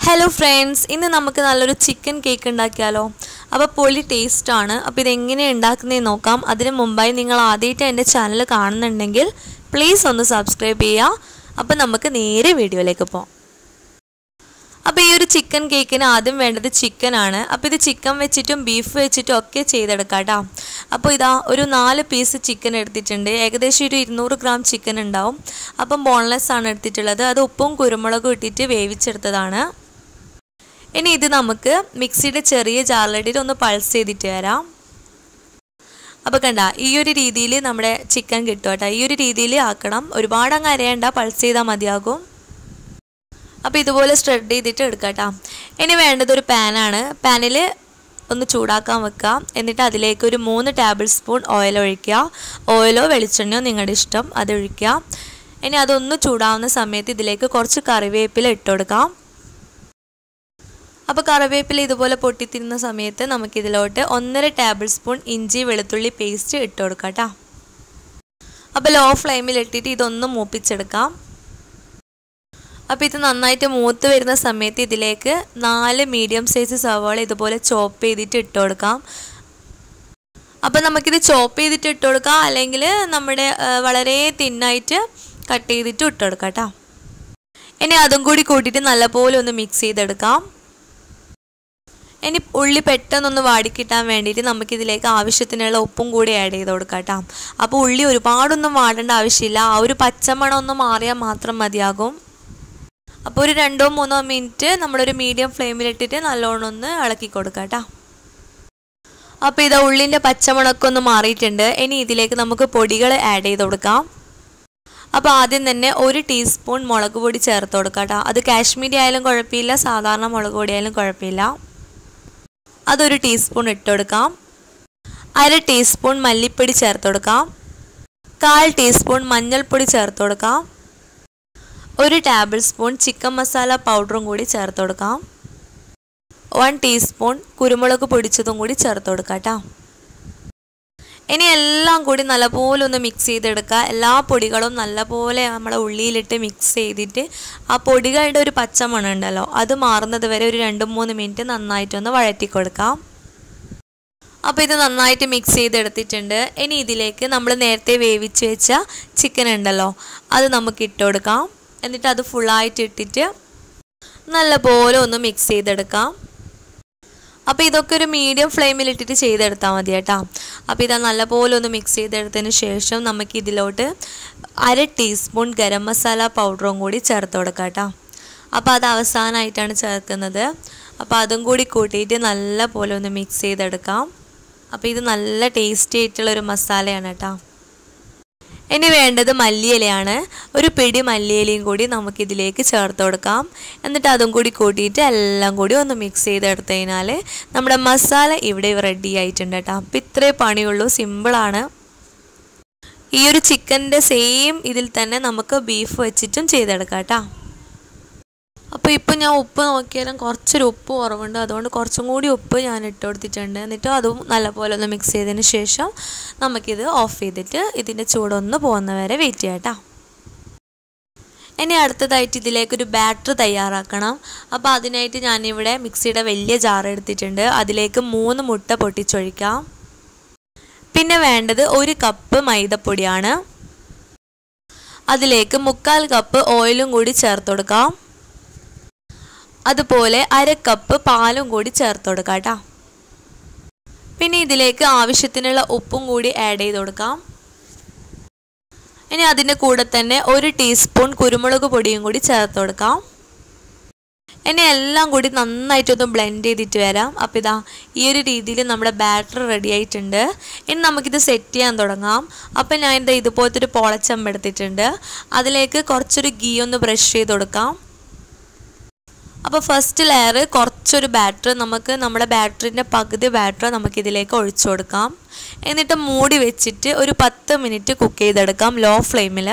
hello friends ഇന്ന് നമുക്ക് നല്ലൊരു ചിക്കൻ കേക്ക് ഉണ്ടാക്കിയാലോ അപ്പോൾ പൊളി ടേസ്റ്റാണ് അപ്പോൾ ഇതെങ്ങനെയാണ് ഉണ്ടാക്കുന്നതെന്ന് നോക്കാം അതിന് മുമ്പായി നിങ്ങൾ ആദ്യമായിട്ട് എൻ്റെ ചാനൽ കാണുന്നുണ്ടെങ്കിൽ പ്ലീസ് ഒന്ന് സബ്സ്ക്രൈബ് ചെയ്യുക അപ്പോൾ നമുക്ക് നേരെ വീഡിയോയിലേക്ക് പോകാം അപ്പോൾ ഈ ഒരു ചിക്കൻ കേക്കിന് ആദ്യം വേണ്ടത് ചിക്കനാണ് അപ്പോൾ ഇത് ചിക്കൻ വെച്ചിട്ടും ബീഫ് വെച്ചിട്ടും ഒക്കെ ചെയ്തെടുക്കാം കേട്ടോ അപ്പോൾ ഇതാ ഒരു നാല് പീസ് ചിക്കൻ എടുത്തിട്ടുണ്ട് ഏകദേശം ഒരു ഇരുന്നൂറ് ഗ്രാം ചിക്കൻ ഉണ്ടാവും അപ്പം ബോൺലെസ് ആണ് എടുത്തിട്ടുള്ളത് അത് ഉപ്പും കുരുമുളകും ഇട്ടിട്ട് വേവിച്ചെടുത്തതാണ് ഇനി ഇത് നമുക്ക് മിക്സിയുടെ ചെറിയ ജാറിലിട്ടിട്ട് ഒന്ന് പൾസ് ചെയ്തിട്ട് വരാം അപ്പോൾ കണ്ട ഈ ഒരു രീതിയിൽ നമ്മുടെ ചിക്കൻ കിട്ടും കേട്ടോ ഈ ഒരു രീതിയിൽ ആക്കണം ഒരുപാട് അങ്ങ് അരയണ്ട പൾസ് ചെയ്താൽ മതിയാകും അപ്പോൾ ഇതുപോലെ സ്പ്രെഡ് ചെയ്തിട്ട് എടുക്കാം കേട്ടോ ഇനി വേണ്ടത് ഒരു പാനാണ് പാനിൽ ഒന്ന് ചൂടാക്കാൻ വെക്കുക എന്നിട്ട് അതിലേക്ക് ഒരു മൂന്ന് ടേബിൾ സ്പൂൺ ഓയിൽ ഒഴിക്കുക ഓയിലോ വെളിച്ചെണ്ണയോ നിങ്ങളുടെ ഇഷ്ടം അത് ഒഴിക്കുക ഇനി അതൊന്ന് ചൂടാവുന്ന സമയത്ത് ഇതിലേക്ക് കുറച്ച് കറിവേപ്പില ഇട്ട് കൊടുക്കാം അപ്പോൾ കറിവേപ്പില ഇതുപോലെ പൊട്ടിത്തിരുന്ന സമയത്ത് നമുക്കിതിലോട്ട് ഒന്നര ടേബിൾ സ്പൂൺ ഇഞ്ചി വെളുത്തുള്ളി പേസ്റ്റ് ഇട്ട് കൊടുക്കാം കേട്ടോ അപ്പോൾ ലോ ഫ്ലെയിമിൽ ഇട്ടിട്ട് ഇതൊന്ന് മൂപ്പിച്ചെടുക്കാം അപ്പോൾ ഇത് നന്നായിട്ട് മൂത്ത് വരുന്ന സമയത്ത് ഇതിലേക്ക് നാല് മീഡിയം സൈസ് സവാള ഇതുപോലെ ചോപ്പ് ചെയ്തിട്ട് ഇട്ട് കൊടുക്കാം അപ്പോൾ നമുക്കിത് ചോപ്പ് ചെയ്തിട്ട് ഇട്ട് കൊടുക്കാം അല്ലെങ്കിൽ നമ്മുടെ വളരെ തിന്നായിട്ട് കട്ട് ചെയ്തിട്ട് ഇട്ട് കൊടുക്കാം കേട്ടോ ഇനി അതും കൂടി കൂട്ടിയിട്ട് നല്ലപോലെ ഒന്ന് മിക്സ് ചെയ്തെടുക്കാം ഇനി ഉള്ളി പെട്ടെന്നൊന്ന് വാടിക്കിട്ടാൻ വേണ്ടിയിട്ട് നമുക്കിതിലേക്ക് ആവശ്യത്തിനുള്ള ഉപ്പും കൂടി ആഡ് ചെയ്ത് കൊടുക്കാം കേട്ടോ അപ്പോൾ ഉള്ളി ഒരുപാടൊന്നും വാടേണ്ട ആവശ്യമില്ല ആ ഒരു പച്ചമണം ഒന്ന് മാറിയാൽ മാത്രം മതിയാകും അപ്പോൾ ഒരു രണ്ടോ മൂന്നോ മിനിറ്റ് നമ്മളൊരു മീഡിയം ഫ്ലെയിമിലിട്ടിട്ട് നല്ലോണം ഒന്ന് ഇളക്കി കൊടുക്കാം കേട്ടോ അപ്പോൾ ഇത് ഉള്ളിൻ്റെ പച്ചമുളകൊക്കെ ഒന്ന് മാറിയിട്ടുണ്ട് ഇനി ഇതിലേക്ക് നമുക്ക് പൊടികൾ ആഡ് ചെയ്ത് കൊടുക്കാം അപ്പോൾ ആദ്യം തന്നെ ഒരു ടീസ്പൂൺ മുളക് പൊടി ചേർത്ത് കൊടുക്കാം കേട്ടോ അത് കാശ്മീരി ആയാലും കുഴപ്പമില്ല സാധാരണ മുളക് പൊടി ആയാലും കുഴപ്പമില്ല അതൊരു ടീസ്പൂൺ ഇട്ട് കൊടുക്കാം അര ടീസ്പൂൺ മല്ലിപ്പൊടി ചേർത്ത് കൊടുക്കാം കാൽ ടീസ്പൂൺ മഞ്ഞൾപ്പൊടി ചേർത്ത് കൊടുക്കാം ഒരു ടേബിൾ സ്പൂൺ ചിക്കൻ മസാല പൗഡറും കൂടി ചേർത്ത് കൊടുക്കാം വൺ ടീസ്പൂൺ കുരുമുളക് പൊടിച്ചതും കൂടി ചേർത്ത് കൊടുക്കാം കേട്ടോ ഇനി എല്ലാം കൂടി നല്ലപോലെ ഒന്ന് മിക്സ് ചെയ്തെടുക്കുക എല്ലാ പൊടികളും നല്ലപോലെ നമ്മളെ ഉള്ളിയിലിട്ട് മിക്സ് ചെയ്തിട്ട് ആ പൊടികളുടെ ഒരു പച്ചമണം ഉണ്ടല്ലോ അത് മാറുന്നത് വരെ ഒരു രണ്ട് മൂന്ന് മിനിറ്റ് നന്നായിട്ടൊന്ന് വഴറ്റി കൊടുക്കാം അപ്പോൾ ഇത് നന്നായിട്ട് മിക്സ് ചെയ്തെടുത്തിട്ടുണ്ട് ഇനി ഇതിലേക്ക് നമ്മൾ നേരത്തെ വേവിച്ച് വെച്ച ചിക്കൻ ഉണ്ടല്ലോ അത് നമുക്ക് ഇട്ട് കൊടുക്കാം എന്നിട്ട് അത് ഫുള്ളായിട്ട് ഇട്ടിട്ട് നല്ലപോലെ ഒന്ന് മിക്സ് ചെയ്തെടുക്കാം അപ്പോൾ ഇതൊക്കെ ഒരു മീഡിയം ഫ്ലെയിമിൽ ഇട്ടിട്ട് ചെയ്തെടുത്താൽ മതി കേട്ടോ അപ്പോൾ ഇത് നല്ലപോലെ ഒന്ന് മിക്സ് ചെയ്തെടുത്തതിന് ശേഷം നമുക്ക് ഇതിലോട്ട് അര ടീസ്പൂൺ ഗരം മസാല പൗഡറും കൂടി ചേർത്ത് കൊടുക്കാം കേട്ടോ അപ്പോൾ അത് അവസാനമായിട്ടാണ് ചേർക്കുന്നത് അപ്പോൾ അതും കൂടി കൂട്ടിയിട്ട് നല്ല പോലെ ഒന്ന് മിക്സ് ചെയ്തെടുക്കാം അപ്പോൾ ഇത് നല്ല ടേസ്റ്റി ആയിട്ടുള്ളൊരു മസാലയാണ് കേട്ടോ ഇനി വേണ്ടത് മല്ലിയിലയാണ് ഒരു പിടി മല്ലിയിലയും കൂടി നമുക്കിതിലേക്ക് ചേർത്ത് കൊടുക്കാം എന്നിട്ട് അതും കൂടി കൂട്ടിയിട്ട് എല്ലാം കൂടി ഒന്ന് മിക്സ് ചെയ്തെടുത്തു കഴിഞ്ഞാൽ നമ്മുടെ മസാല ഇവിടെ റെഡി ആയിട്ടുണ്ട് കേട്ടോ അപ്പം ഇത്രേ പണിയുള്ളൂ സിമ്പിളാണ് ഈ ഒരു ചിക്കൻ്റെ സെയിം ഇതിൽ തന്നെ നമുക്ക് ബീഫ് വെച്ചിട്ടും ചെയ്തെടുക്കാം കേട്ടോ അപ്പോൾ ഇപ്പോൾ ഞാൻ ഉപ്പ് നോക്കിയാലും കുറച്ചൊരു ഉപ്പ് കുറവുണ്ട് അതുകൊണ്ട് കുറച്ചും കൂടി ഉപ്പ് ഞാൻ ഇട്ട് കൊടുത്തിട്ടുണ്ട് എന്നിട്ട് അതും നല്ലപോലെ ഒന്ന് മിക്സ് ചെയ്തതിന് ശേഷം നമുക്കിത് ഓഫ് ചെയ്തിട്ട് ഇതിൻ്റെ ചൂടൊന്ന് പോകുന്നവരെ വെയിറ്റ് ചെയ്യാം കേട്ടോ ഇനി അടുത്തതായിട്ട് ഇതിലേക്കൊരു ബാറ്റർ തയ്യാറാക്കണം അപ്പോൾ അതിനായിട്ട് ഞാനിവിടെ മിക്സിയുടെ വലിയ ജാർ എടുത്തിട്ടുണ്ട് അതിലേക്ക് മൂന്ന് മുട്ട പൊട്ടിച്ചൊഴിക്കാം പിന്നെ വേണ്ടത് ഒരു കപ്പ് മൈദപ്പൊടിയാണ് അതിലേക്ക് മുക്കാൽ കപ്പ് ഓയിലും കൂടി ചേർത്ത് കൊടുക്കാം അതുപോലെ അര കപ്പ് പാലും കൂടി ചേർത്ത് കൊടുക്കാം കേട്ടോ പിന്നെ ഇതിലേക്ക് ആവശ്യത്തിനുള്ള ഉപ്പും കൂടി ആഡ് ചെയ്ത് കൊടുക്കാം ഇനി അതിൻ്റെ കൂടെ തന്നെ ഒരു ടീസ്പൂൺ കുരുമുളക് പൊടിയും കൂടി ചേർത്ത് കൊടുക്കാം ഇനി എല്ലാം കൂടി നന്നായിട്ടൊന്ന് ബ്ലെൻഡ് ചെയ്തിട്ട് വരാം അപ്പോൾ ഇതാ ഈ ഒരു രീതിയിൽ നമ്മുടെ ബാറ്റർ റെഡി ആയിട്ടുണ്ട് ഇനി നമുക്കിത് സെറ്റ് ചെയ്യാൻ തുടങ്ങാം അപ്പോൾ ഞാൻ ഇത് ഇതുപോലത്തെ ഒരു പോളച്ചമ്പ് എടുത്തിട്ടുണ്ട് അതിലേക്ക് കുറച്ചൊരു ഗീ ഒന്ന് ബ്രഷ് ചെയ്ത് കൊടുക്കാം അപ്പോൾ ഫസ്റ്റ് ലെയർ കുറച്ചൊരു ബാറ്റർ നമുക്ക് നമ്മുടെ ബാറ്ററിൻ്റെ പകുതി ബാറ്റർ നമുക്ക് ഇതിലേക്ക് ഒഴിച്ചു കൊടുക്കാം എന്നിട്ട് മൂടി വെച്ചിട്ട് ഒരു പത്ത് മിനിറ്റ് കുക്ക് ചെയ്തെടുക്കാം ലോ ഫ്ലെയിമിൽ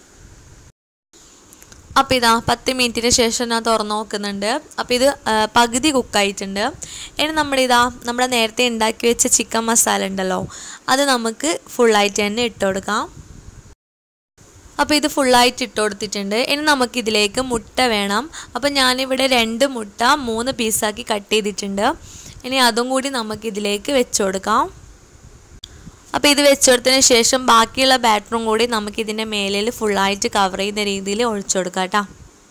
അപ്പോൾ ഇതാ പത്ത് മിനിറ്റിന് ശേഷം ഞാൻ തുറന്നു നോക്കുന്നുണ്ട് അപ്പോൾ ഇത് പകുതി കുക്കായിട്ടുണ്ട് ഇനി നമ്മുടെ ഇതാ നമ്മുടെ നേരത്തെ ഉണ്ടാക്കി വെച്ച ചിക്കൻ മസാല ഉണ്ടല്ലോ അത് നമുക്ക് ഫുള്ളായിട്ട് തന്നെ ഇട്ട് കൊടുക്കാം അപ്പോൾ ഇത് ഫുള്ളായിട്ട് ഇട്ട് കൊടുത്തിട്ടുണ്ട് ഇനി നമുക്കിതിലേക്ക് മുട്ട വേണം അപ്പോൾ ഞാനിവിടെ രണ്ട് മുട്ട മൂന്ന് പീസാക്കി കട്ട് ചെയ്തിട്ടുണ്ട് ഇനി അതും കൂടി നമുക്കിതിലേക്ക് വെച്ച് കൊടുക്കാം അപ്പോൾ ഇത് വെച്ച് കൊടുത്തതിന് ശേഷം ബാക്കിയുള്ള ബാറ്ററും കൂടി നമുക്കിതിൻ്റെ മേലിൽ ഫുള്ളായിട്ട് കവർ ചെയ്യുന്ന രീതിയിൽ ഒഴിച്ചു കൊടുക്കാം കേട്ടോ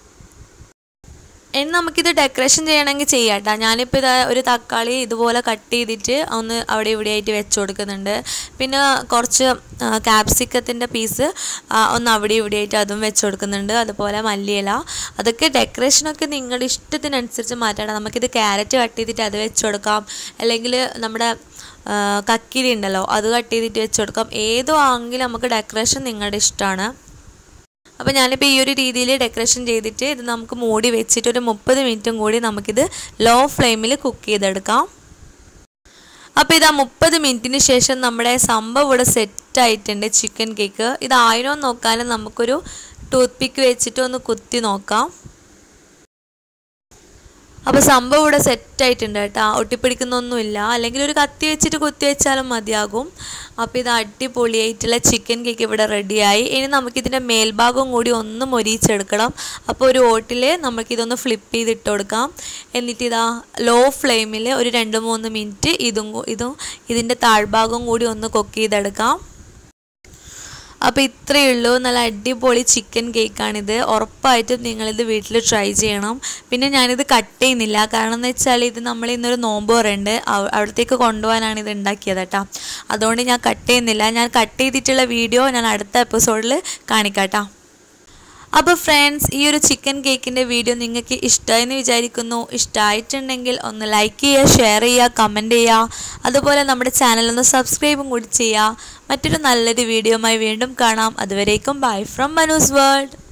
ഇനി നമുക്കിത് ഡെക്കറേഷൻ ചെയ്യണമെങ്കിൽ ചെയ്യാം കേട്ടോ ഞാനിപ്പോൾ ഇതാ ഒരു തക്കാളി ഇതുപോലെ കട്ട് ചെയ്തിട്ട് ഒന്ന് അവിടെ ഇവിടെ ആയിട്ട് വെച്ച് കൊടുക്കുന്നുണ്ട് പിന്നെ കുറച്ച് ക്യാപ്സിക്കത്തിൻ്റെ പീസ് ഒന്ന് അവിടെ ഇവിടെ ആയിട്ട് അതും വെച്ച് കൊടുക്കുന്നുണ്ട് അതുപോലെ മല്ലിയില അതൊക്കെ ഡെക്കറേഷനൊക്കെ നിങ്ങളുടെ ഇഷ്ടത്തിനനുസരിച്ച് മാറ്റാം നമുക്കിത് ക്യാരറ്റ് കട്ട് ചെയ്തിട്ട് അത് വെച്ച് കൊടുക്കാം അല്ലെങ്കിൽ നമ്മുടെ കക്കിരി ഉണ്ടല്ലോ അത് കട്ട് ചെയ്തിട്ട് വെച്ച് കൊടുക്കാം ഏതോ ആണെങ്കിലും നമുക്ക് ഡെക്കറേഷൻ നിങ്ങളുടെ ഇഷ്ടമാണ് അപ്പോൾ ഞാനിപ്പോൾ ഈ ഒരു രീതിയിൽ ഡെക്കറേഷൻ ചെയ്തിട്ട് ഇത് നമുക്ക് മൂടി വെച്ചിട്ട് ഒരു മുപ്പത് മിനിറ്റും കൂടി നമുക്കിത് ലോ ഫ്ലെയിമിൽ കുക്ക് ചെയ്തെടുക്കാം അപ്പോൾ ഇതാ മുപ്പത് മിനിറ്റിന് ശേഷം നമ്മുടെ സംഭവം ഇവിടെ സെറ്റ് ആയിട്ടുണ്ട് ചിക്കൻ കേക്ക് ഇതായിനോ നോക്കാനും നമുക്കൊരു ടൂത്ത് പിക്ക് വെച്ചിട്ട് ഒന്ന് കുത്തി നോക്കാം അപ്പോൾ സംഭവം ഇവിടെ സെറ്റ് ആയിട്ടുണ്ട് കേട്ടോ ഒട്ടിപ്പിടിക്കുന്നൊന്നുമില്ല അല്ലെങ്കിൽ ഒരു കത്തി വെച്ചിട്ട് കുത്തി വെച്ചാലും മതിയാകും അപ്പോൾ ഇത് അടിപൊളിയായിട്ടുള്ള ചിക്കൻ കേക്ക് ഇവിടെ റെഡിയായി ഇനി നമുക്കിതിൻ്റെ മേൽഭാഗം കൂടി ഒന്ന് മൊരിച്ചെടുക്കണം അപ്പോൾ ഒരു ഓട്ടിൽ നമുക്കിതൊന്ന് ഫ്ലിപ്പ് ചെയ്തിട്ട് കൊടുക്കാം എന്നിട്ട് ഇതാ ലോ ഫ്ലെയിമിൽ ഒരു രണ്ട് മൂന്ന് മിനിറ്റ് ഇതും ഇതും ഇതിൻ്റെ താഴ്ഭാഗം കൂടി ഒന്ന് കുക്ക് ചെയ്തെടുക്കാം അപ്പോൾ ഇത്രയേ ഉള്ളൂ നല്ല അടിപൊളി ചിക്കൻ കേക്കാണിത് ഉറപ്പായിട്ടും നിങ്ങളിത് വീട്ടിൽ ട്രൈ ചെയ്യണം പിന്നെ ഞാനിത് കട്ട് ചെയ്യുന്നില്ല കാരണം എന്ന് വെച്ചാൽ ഇത് നമ്മൾ ഇന്നൊരു നോമ്പ് പറയുന്നുണ്ട് അവിടത്തേക്ക് കൊണ്ടുപോകാനാണ് ഇത് ഉണ്ടാക്കിയത് കേട്ടോ അതുകൊണ്ട് ഞാൻ കട്ട് ചെയ്യുന്നില്ല ഞാൻ കട്ട് ചെയ്തിട്ടുള്ള വീഡിയോ ഞാൻ അടുത്ത എപ്പിസോഡിൽ കാണിക്കാട്ടോ അപ്പോൾ ഫ്രണ്ട്സ് ഈ ഒരു ചിക്കൻ കേക്കിൻ്റെ വീഡിയോ നിങ്ങൾക്ക് ഇഷ്ടമായെന്ന് വിചാരിക്കുന്നു ഇഷ്ടമായിട്ടുണ്ടെങ്കിൽ ഒന്ന് ലൈക്ക് ചെയ്യുക ഷെയർ ചെയ്യുക കമൻറ്റ് ചെയ്യുക അതുപോലെ നമ്മുടെ ചാനലൊന്ന് സബ്സ്ക്രൈബും കൂടി ചെയ്യുക മറ്റൊരു നല്ലൊരു വീഡിയോയുമായി വീണ്ടും കാണാം അതുവരേക്കും ബൈ ഫ്രം മനൂസ് വേൾഡ്